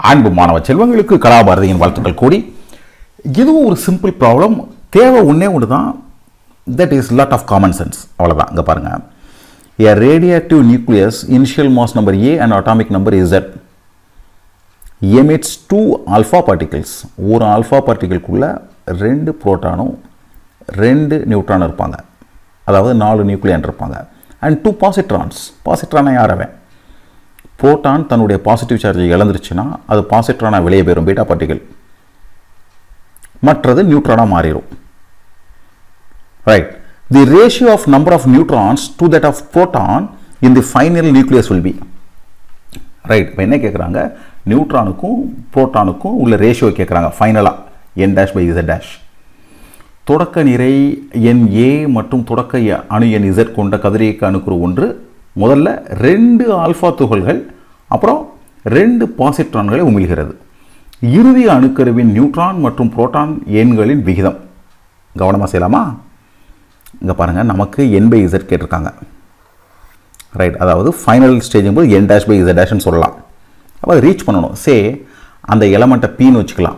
அன்பு மாணவ செல்வங்களுக்கு கலாபாரதியின் வாழ்த்துக்கள் கூடி இதுவும் ஒரு சிம்பிள் ப்ராப்ளம் தேவை ஒன்றே ஒன்று தான் that is lot of common sense அவ்வளோதான் இங்கே பாருங்கள் a radioactive nucleus initial mass number a and atomic number z emits two alpha particles ஒரு ஆல்ஃபா பார்ட்டிகளுக்குள்ள ரெண்டு புரோட்டானும் ரெண்டு நியூட்ரான் இருப்பாங்க அதாவது நாலு நியூக்ளியான் இருப்பாங்க அண்ட் டூ பாசிட்ரான்ஸ் பாசிட்ரானா யார் அவன் புரோட்டான் தன்னுடைய பாசிட்டிவ் சார்ஜை இழந்துருச்சுன்னா அது பாசிட்ரானாக வெளியே போயிடும் பீட்டா பார்ட்டிகள் மற்றது நியூட்ரானாக மாறிடும் right the ratio of number of neutrons to that of proton in the final nucleus will be right இப்போ என்ன கேட்குறாங்க நியூட்ரானுக்கும் புரோட்டானுக்கும் உள்ள ரேஷியோ கேட்குறாங்க ஃபைனலாக N dash by Z dash தொடக்க நிறை எண் ஏ மற்றும் தொடக்க எ- அணு எண் இசட் கொண்ட கதிரியக்க அணுக்குறு ஒன்று முதல்ல ரெண்டு ஆல்ஃபா துகள்கள் அப்புறம் ரெண்டு பாசிட்ரான்களை உமிழ்கிறது இறுதி அணுக்கருவின் நியூட்ரான் மற்றும் புரோட்டான் எண்களின் விகிதம் கவனமாக செய்யலாமா இங்கே பாருங்கள் நமக்கு என் பை இசட் கேட்டிருக்காங்க ரைட் அதாவது ஃபைனல் ஸ்டேஜும் போது என் டேஷ் பை இசட் டேஷ்னு சொல்லலாம் அப்போ அதை ரீச் பண்ணணும் சே அந்த எலமெண்ட்டை பீன்னு வச்சுக்கலாம்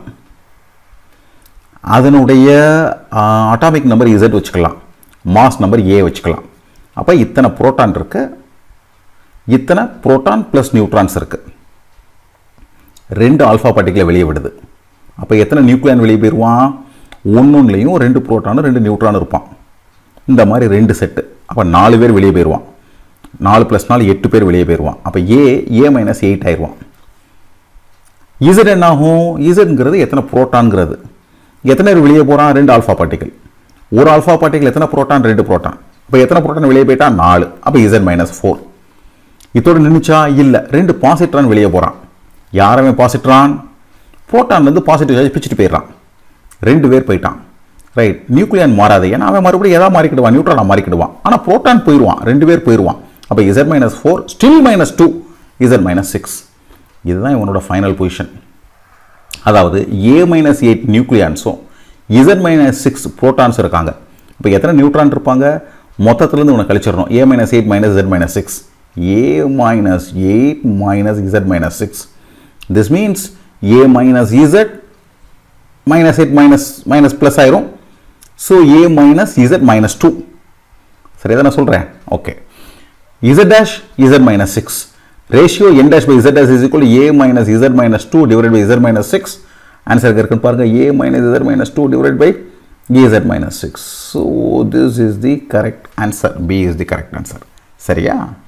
அதனுடைய அட்டாமிக் நம்பர் இசட் வச்சுக்கலாம் மாஸ் நம்பர் ஏ வச்சுக்கலாம் அப்போ இத்தனை புரோட்டான் இருக்கு இத்தனை புரோட்டான் ப்ளஸ் நியூட்ரான்ஸ் இருக்கு ரெண்டு ஆல்ஃபா பார்ட்டிகளை வெளியே விடுது அப்போ எத்தனை நியூக்ளியான் வெளியே போயிடுவான் ஒன்னொன்னுலையும் ரெண்டு புரோட்டானும் ரெண்டு நியூட்ரான் இருப்பான் இந்த மாதிரி ரெண்டு செட்டு அப்போ நாலு பேர் வெளியே போயிடுவான் நாலு ப்ளஸ் நாலு எட்டு பேர் வெளியே போயிடுவான் அப்போ ஏ ஏ மைனஸ் எயிட் ஆயிடுவான் இசட் என்ன ஆகும் இசட்ங்கிறது எத்தனை புரோட்டான்ங்கிறது எத்தனை பேர் வெளியே போகிறான் ரெண்டு ஆல்ஃபா பார்ட்டிகள் ஒரு ஆல்ஃபா பார்ட்டிகள் எத்தனை புரோட்டான் ரெண்டு புரோட்டான் இப்போ எத்தனை புரோட்டான் வெளியே போயிட்டா நாலு அப்போ இசட் மைனஸ் ஃபோர் இதோட நின்றுச்சா இல்லை ரெண்டு பாசிட்ரான் வெளியே போகிறான் யாருமே பாசிட்ரான் புரோட்டான்லேருந்து பாசிட்டிவ் சார்ஜ் பிச்சுட்டு போயிடுறான் ரெண்டு பேர் போயிட்டான் ரைட் நியூக்ளியான் மாறாது ஏன்னா அவன் மறுபடியும் எதாவது மாறிக்கிடுவான் நியூட்ரானாக மாறிக்கிடுவான் ஆனால் புரோட்டான் போயிடுவான் ரெண்டு பேர் போயிடுவான் அப்போ Z minus four still minus two Z minus six இதுதான் இவனோட ஃபைனல் பொசிஷன் அதாவது ஏ மைனஸ் எயிட் நியூக்ளியான்ஸும் இசட் மைனஸ் சிக்ஸ் புரோட்டான்ஸ் இருக்காங்க இப்போ எத்தனை நியூட்ரான் இருப்பாங்க மொத்தத்துலேருந்து உனக்கு கழிச்சிடணும் A minus eight minus Z minus six A minus eight minus Z minus six this means A minus Z minus eight minus minus plus ஆயிரும் so A minus Z minus two சரியா தான் நான் சொல்கிறேன் okay Z dash Z minus six ratio N dash by Z dash is equal A minus Z minus two divide by Z minus six answer இருக்குன்னு பாருங்க A minus Z minus two divide by Z minus six so this is the correct answer B is the correct answer சரியா